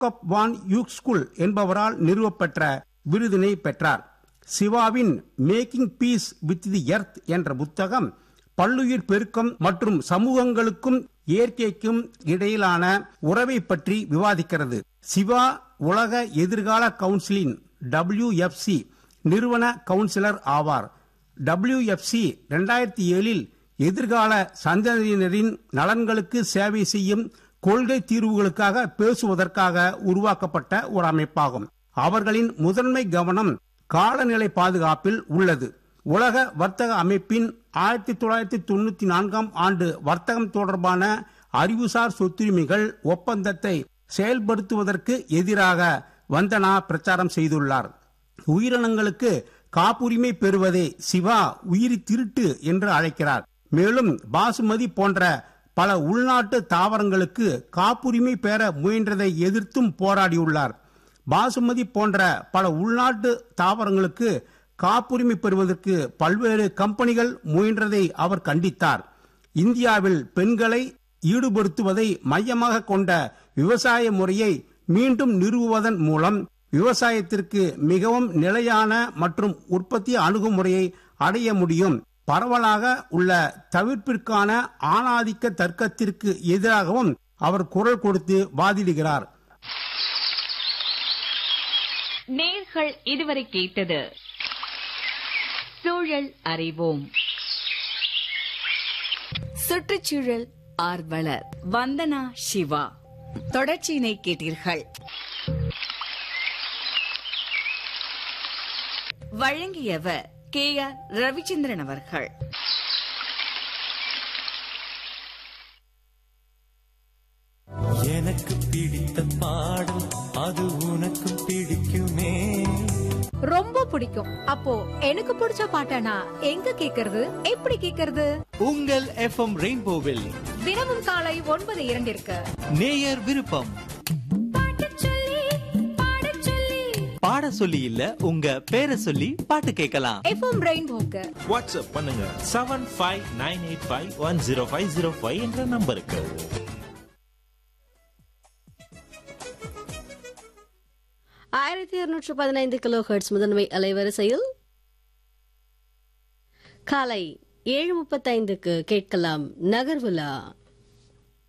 Jacob வான் யூக்ஸ்குல் என்பவரால் நிறுவப்பெற்ற விருதினை பெற்றார் சிவாவின் making peace with the earth என்ற புத்தகம் பல்லுயிர் பெருக்கம் மற்றும் சமூகங்களுக்கும் இயற்கைக்கும் இடையிலான உறவை பற்றி விவாதிக்கிறது சிவா உலக எதிர்கால கவுன்சிலின் டபிள்யூஎஃப்சி நிறுவன கவுன்சிலர் ஆவார் டபிள்யூஎஃப்சி இரண்டாயிரத்தி ஏழில் எதிர்கால சந்ததியினரின் நலன்களுக்கு சேவை செய்யும் கொள்கை தீர்வுகளுக்காக பேசுவதற்காக உருவாக்கப்பட்ட ஒரு அமைப்பாகும் அவர்களின் முதன்மை கவனம் காலநிலை பாதுகாப்பில் உள்ளது உலக வர்த்தக அமைப்பின் ஆயிரத்தி தொள்ளாயிரத்தி தொண்ணூத்தி நான்காம் ஆண்டு வர்த்தகம் தொடர்பான அறிவுசார் சொத்துரிமைகள் ஒப்பந்தத்தை செயல்படுத்துவதற்கு எதிராக வந்தனா பிரச்சாரம் செய்துள்ளார் உயிரினங்களுக்கு காப்புரிமை பெறுவதை சிவா உயிரி திருட்டு என்று அழைக்கிறார் மேலும் பாசுமதி போன்ற பல உள்நாட்டு தாவரங்களுக்கு காப்புரிமை பெற முயன்றதை எதிர்த்தும் போராடியுள்ளார் பாசுமதி போன்ற பல உள்நாட்டு தாவரங்களுக்கு காப்புரிமை பெறுவதற்கு பல்வேறு கம்பெனிகள் முயன்றதை அவர் கண்டித்தார் இந்தியாவில் பெண்களை ஈடுபடுத்துவதை மையமாக கொண்ட விவசாய முறையை மீண்டும் நிறுவுவதன் மூலம் விவசாயத்திற்கு மிகவும் நிலையான மற்றும் உற்பத்தி அணுகுமுறையை அடைய முடியும் பரவலாக உள்ள தவிர்ப்பிற்கான ஆணாதிக்க தர்க்கத்திற்கு எதிராகவும் அவர் குரல் கொடுத்து வாதிடுகிறார் நேர்கள் இதுவரை கேட்டது சூழல் அறிவோம் சுற்றுச்சூழல் ஆர்வலர் வந்தனா சிவா தொடர்ச்சியினை கேட்டீர்கள் வழங்கியவர் கே ஆர் ரவிச்சந்திரன் அவர்கள் எனக்கு பிடித்த பாடல் அது உனக்கு பிடிக்குமே ரொம்ப பிடிக்கும் அப்போ எனக்கு பிடிச்ச பாட்டனா எங்க கேக்குறது எப்படி கேக்குறது உங்கள் எஃப்எம் ரெயின்போவில் தினமும் காலை ஒன்பது இரண்டிற்கு நேயர் விருப்பம் பாட சொல்லி இல்ல உங்க பேரை சொல்லி பாட்டு கேட்கலாம் எஃப்எம் ரெயின்போக்கு வாட்ஸ்அப் பண்ணுங்க seven five nine eight five one zero five zero five என்ற நம்பருக்கு ஆயிரத்தி இருநூற்று பதினைந்து கிலோ ஹெர்ட்ஸ் முதன்மை அலைவரிசையில் காலை ஏழு முப்பத்தைந்துக்கு கேட்கலாம் நகர்வுலா